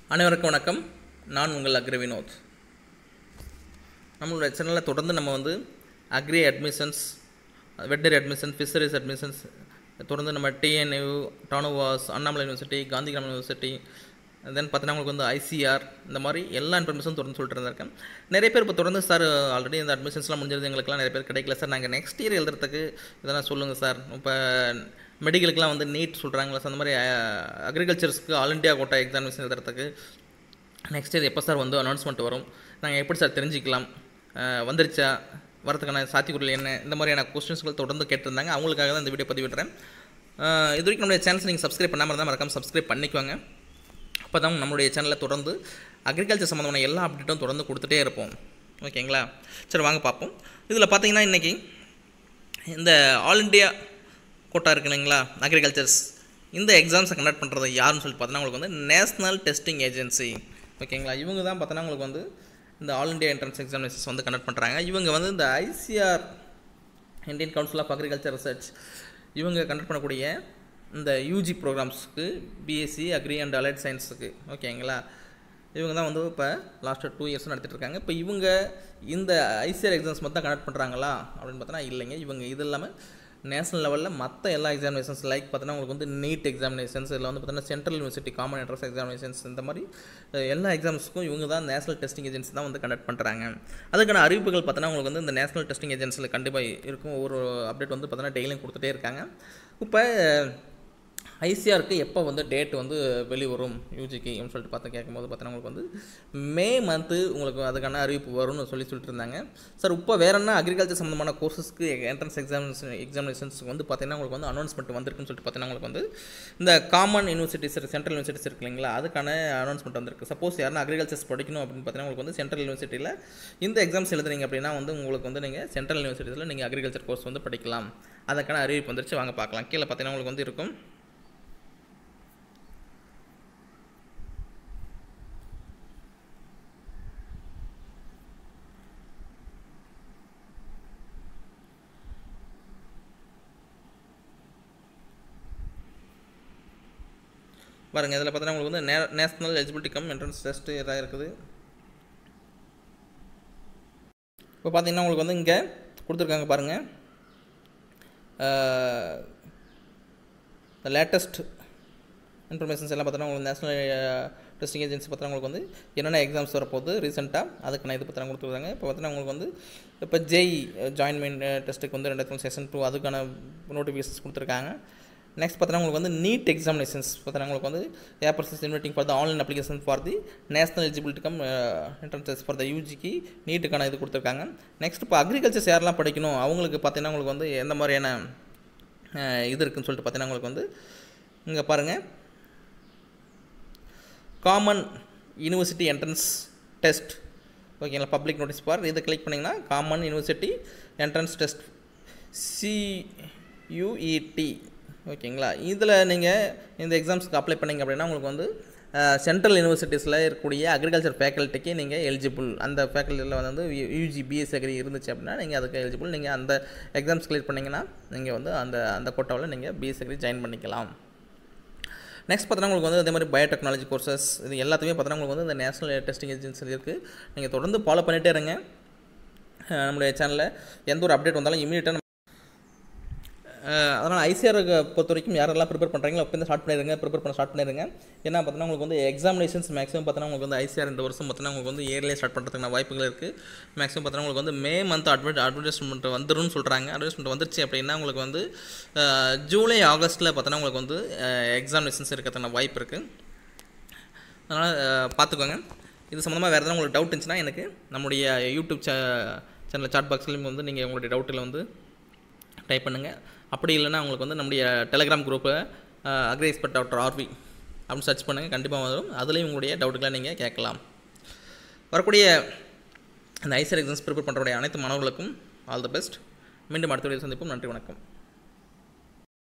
அனைவருக்கும் வணக்கம் நான் உங்கள் அக்ரி வினோத் நம்மளோட சேனலில் தொடர்ந்து நம்ம வந்து agri admissions veterinary admission fisheries admissions தொடர்ந்து நம்ம TNU TANUVAS Annamalai university Gandhigram university then பார்த்தீங்கன்னா உங்களுக்கு வந்து ஐசிஆர் இந்த மாதிரி எல்லா இன்ஃபர்மேஷன் தொடர்ந்து சொல்லிட்டு இருந்திருக்கேன் நிறைய பேர் இப்போ தொடர்ந்து சார் ஆல்ரெடி இந்த அட்மிஷன்ஸ்லாம் முடிஞ்சது எங்களுக்குலாம் நிறைய பேர் கிடைக்கல சார் நாங்கள் நெக்ஸ்ட் இயர் எழுதுறதுக்கு இதெல்லாம் சொல்லுங்கள் சார் இப்போ மெடிக்கலுக்குலாம் வந்து நீட் சொல்கிறாங்களா சார் அந்த மாதிரி அக்ரிகல்ச்சர்ஸ்க்கு ஆல் இண்டியா கோட்டா எக்ஸாமினேஷன் எழுதுறதுக்கு நெக்ஸ்ட் இயர் எப்போ சார் வந்து அனௌன்ஸ்மெண்ட் வரும் நாங்கள் எப்படி சார் தெரிஞ்சுக்கலாம் அஹ் வந்துருச்சா வரதுக்கான சாத்தியக்கூறுகள் என்ன இந்த மாதிரியான கொஸ்டின்ஸ்கள் தொடர்ந்து கேட்டிருந்தாங்க அவங்களுக்காக தான் இந்த வீடியோ பதிவிடுறேன் அஹ் இது வரைக்கும் நம்மளுடைய சேனல்ஸ் நீங்கள் சப்ஸ்கிரைப் பண்ணாமல் இருந்தால் மறக்காம சப்ஸ்கிரைப் பண்ணிக்கோங்க அப்போ தான் நம்மளுடைய சேனலில் தொடர்ந்து அக்ரிகல்ச்சர் சம்மந்தமான எல்லா அப்டேட்டும் தொடர்ந்து கொடுத்துட்டே இருப்போம் ஓகேங்களா சரி வாங்க பார்ப்போம் இதில் பார்த்தீங்கன்னா இன்றைக்கி இந்த ஆல் இண்டியா கோட்டா இருக்கு இல்லைங்களா அக்ரிகல்ச்சர்ஸ் இந்த எக்ஸாம்ஸை கண்டக்ட் பண்ணுறது யாருன்னு சொல்லி பார்த்தோன்னா உங்களுக்கு வந்து நேஷ்னல் டெஸ்டிங் ஏஜென்சி ஓகேங்களா இவங்க தான் பார்த்தோன்னா உங்களுக்கு வந்து இந்த ஆல் இண்டியா என்ட்ரன்ஸ் எக்ஸாமினேஷன்ஸ் வந்து கண்டக்ட் பண்ணுறாங்க இவங்க வந்து இந்த ICR Indian council of agriculture research இவங்க கண்டக்ட் பண்ணக்கூடிய இந்த யூஜி ப்ரோக்ராம்ஸ்க்கு பிஎஸ்சி அக்ரி அண்ட் அலைட் சயின்ஸுக்கு ஓகேங்களா இவங்க தான் வந்து இப்போ லாஸ்ட்டு டூ இயர்ஸ் நடத்திட்டு இருக்காங்க இப்போ இவங்க இந்த ஐசிஆர் எக்ஸாம்ஸ் மட்டும் தான் கண்டக்ட் பண்ணுறாங்களா அப்படின்னு பார்த்தோன்னா இல்லைங்க இவங்க இது இல்லாமல் நேஷனல் லெவலில் மற்ற எல்லா எக்ஸாமினேஷன்ஸ் லைக் பார்த்தீங்கன்னா உங்களுக்கு வந்து நீட் எக்ஸாமினேஷன்ஸ் இதில் வந்து பார்த்தீங்கன்னா central university common entrance examinations இந்த மாதிரி அஹ், எல்லா எக்ஸாம்ஸ்க்கும் இவங்க தான் நேஷனல் டெஸ்டிங் ஏஜென்சி தான் வந்து கண்டக்ட் பண்ணுறாங்க அதுக்கான அறிவிப்புகள் பார்த்தோன்னா உங்களுக்கு வந்து இந்த நேஷனல் டெஸ்டிங் ஏஜென்சியில் கண்டிப்பாக இருக்கும் ஒவ்வொரு அப்டேட் வந்து பார்த்தீங்கன்னா டெய்லியும் கொடுத்துட்டே இருக்காங்க இப்போ ஐசிஆருக்கு எப்போ வந்து டேட் வந்து வெளிவரும் யூஜிக்கு அப்படின்னு சொல்லிட்டு பார்த்து கேட்கும்போது பார்த்தீங்கன்னா உங்களுக்கு வந்து மே மந்த்து உங்களுக்கு அதுக்கான அறிவிப்பு வரும்னு சொல்லி சொல்லிட்டு இருந்தாங்க சார் இப்போ வேற என்ன அக்ரிகல்ச்சர் சம்மந்தமான கோர்சஸ்க்கு என்ட்ரன்ஸ் எக்ஸாமினேஷன் எக்ஸாமினேஷன்ஸ்க்கு வந்து பார்த்தீங்கன்னா உங்களுக்கு வந்து அனௌன்ஸ்மெண்ட் வந்திருக்குன்னு சொல்லிட்டு பார்த்தீங்கன்னா உங்களுக்கு வந்து இந்த காமன் யூனிவர்சிட்டிஸ் சென்ட்ரல் யூனிவர்சிட்டிஸ் இருக்கு இல்லைங்களா அதுக்கான அனௌன்ஸ்மெண்ட் வந்திருக்கு சப்போஸ் யாருன்னா அக்ரிகல்ச்சர்ஸ் படிக்கணும் அப்படின்னு பார்த்தீங்கன்னா உங்களுக்கு வந்து சென்ட்ரல் யூனிவர்சிட்டியில் இந்த எக்ஸாம்ஸ் எழுதுறீங்க அப்படின்னா வந்து உங்களுக்கு வந்து நீங்கள் சென்ட்ரல் யூனிவர்சிட்டியில் நீங்கள் அக்ரிகல்ச்சர் கோர்ஸ் வந்து படிக்கலாம் அதுக்கான அறிவிப்பு வந்துருச்சு வாங்க பார்க்கலாம் கீழே பார்த்தீங்கன்னா உங்களுக்கு வந்து இருக்கும் பாருங்கள் இதில் பார்த்தீங்கன்னா உங்களுக்கு வந்து நே national eligibility cum entrance test இதாக இருக்குது இப்போ பார்த்தீங்கன்னா உங்களுக்கு வந்து இங்கே கொடுத்துருக்காங்க பாருங்கள் த லேட்டஸ்ட் இன்ஃபர்மேஷன்ஸ் எல்லாம் பார்த்தீங்கன்னா உங்களுக்கு நேஷனல் டெஸ்டிங் ஏஜென்சி பார்த்தீங்கன்னா உங்களுக்கு வந்து என்னென்ன எக்ஸாம்ஸ் வரப்போகுது ரீசெண்டாக அதுக்கு நான் இது பார்த்தீங்கன்னா கொடுத்துருக்காங்க இப்போ பார்த்தீங்கன்னா உங்களுக்கு வந்து இப்போ ஜெய் ஜாயின்மெண்ட் டெஸ்ட்டுக்கு வந்து ரெண்டாயிரத்தி செஷன் டூ அதுக்கான நோட்டிஃபிகேஷன்ஸ் கொடுத்துருக்காங்க நெக்ஸ்ட் பார்த்தீங்கன்னா உங்களுக்கு வந்து நீட் எக்ஸாமினேஷன்ஸ் பார்த்தீங்கன்னா உங்களுக்கு வந்து April inviting for the online application for the national eligibility cum entrance for the யூஜிக்கு நீட்டுக்கான இது கொடுத்துருக்காங்க நெக்ஸ்ட் இப்போ அக்ரிகல்ச்சர்ஸ் யாரெல்லாம் படிக்கணும் அவங்களுக்கு பார்த்தீங்கன்னா உங்களுக்கு வந்து எந்த மாதிரியான அஹ், இது இருக்குன்னு சொல்லிட்டு பார்த்தீங்கன்னா உங்களுக்கு வந்து இங்கே பாருங்கள் காமன் யூனிவர்சிட்டி என்ட்ரன்ஸ் டெஸ்ட் ஓகேங்களா பப்ளிக் நோட்டீஸ் பார் இதை கிளிக் பண்ணிங்கன்னா common university entrance test CUET ஓகேங்களா இதில் நீங்கள் இந்த எக்ஸாம்ஸ்க்கு அப்ளை பண்ணீங்க அப்படின்னா உங்களுக்கு வந்து சென்ட்ரல் யூனிவர்சிட்டிஸில் இருக்கக்கூடிய அக்ரிகல்ச்சர் ஃபேக்கல்ட்டிக்கு நீங்கள் எலிஜிபிள் அந்த ஃபேக்கல்ட்டியில் வந்து யூஜி பிஎஸ் அக்ரி இருந்துச்சு அப்படின்னா நீங்கள் அதுக்கு எலிஜிபிள் நீங்கள் அந்த எக்ஸாம்ஸ் கிளியர் பண்ணிங்கன்னா நீங்கள் வந்து அந்த அந்த கோட்டாவில் நீங்கள் பிஎஸ் அக்ரி ஜாயின் பண்ணிக்கலாம் நெக்ஸ்ட் பார்த்தீங்கன்னா உங்களுக்கு வந்து அதே மாதிரி பயோடெக்னாலஜி கோர்சஸ் இது எல்லாத்தையுமே பார்த்தீங்கன்னா உங்களுக்கு வந்து இந்த நேஷனல் டெஸ்டிங் ஏஜென்சி இருக்குது நீங்கள் தொடர்ந்து ஃபாலோ பண்ணிகிட்டே இருங்க அஹ் நம்மளுடைய சேனலில் எந்த ஒரு அப்டேட் வந்தாலும் இமீடியட்டாக அதனால் ஐசிஆர் பொறுத்த வரைக்கும் யாரெல்லாம் ப்ரிப்பேர் பண்ணுறீங்களோ அப்போ ஸ்டார்ட் பண்ணிடுங்க ப்ரிப்பேர் பண்ண ஸ்டார்ட் பண்ணிடுங்க ஏன்னா பார்த்தீங்கன்னா உங்களுக்கு வந்து எக்ஸாமினேஷன்ஸ் மேக்ஸிமம் பார்த்தீங்கன்னா உங்களுக்கு வந்து ஐசிஆர் இந்த வருஷம் பார்த்தீங்கன்னா உங்களுக்கு வந்து இயர்லேயே ஸ்டார்ட் பண்ணுறதுக்கான வாய்ப்புகள் இருக்குது மேக்ஸிமம் பார்த்தீங்கன்னா உங்களுக்கு வந்து மே மந்த் அட்வர்ட் அட்வர்டைஸ்மெண்ட் வந்துரும்னு சொல்கிறாங்க அட்வர்டைஸ்மெண்ட் வந்துருச்சு அப்படின்னா உங்களுக்கு வந்து அஹ், ஜூலை ஆகஸ்ட்டில் பார்த்தீங்கன்னா உங்களுக்கு வந்து எக்ஸாமினேஷன்ஸ் இருக்கிறதுக்கான வாய்ப்பு இருக்குது அதனால் பார்த்துக்கோங்க இது சம்மந்தமாக வேறு எதாவது உங்களுக்கு டவுட் இருந்துச்சுன்னா எனக்கு நம்முடைய யூடியூப் சே சேனல் சாட் பாக்ஸ்லையும் வந்து நீங்கள் உங்களுடைய டவுட்டில் வந்து டைப் பண்ணுங்கள் அப்படி இல்லைன்னா உங்களுக்கு வந்து நம்முடைய டெலிகிராம் குரூப்பை அக்ரி எக்ஸ்பர்ட் டாக்டர் ஆர்வி அப்படின்னு சர்ச் பண்ணுங்கள் கண்டிப்பாக வரும் அதுலேயும் உங்களுடைய டவுட்டுகளை நீங்கள் கேட்கலாம் வரக்கூடிய அந்த ஐசர் எக்ஸாம்ஸ் ப்ரிப்பேர் பண்ணுறக்கூடிய அனைத்து மாணவர்களுக்கும் ஆல் தி பெஸ்ட் மீண்டும் அடுத்த வீடியோ சந்திப்போம் நன்றி வணக்கம்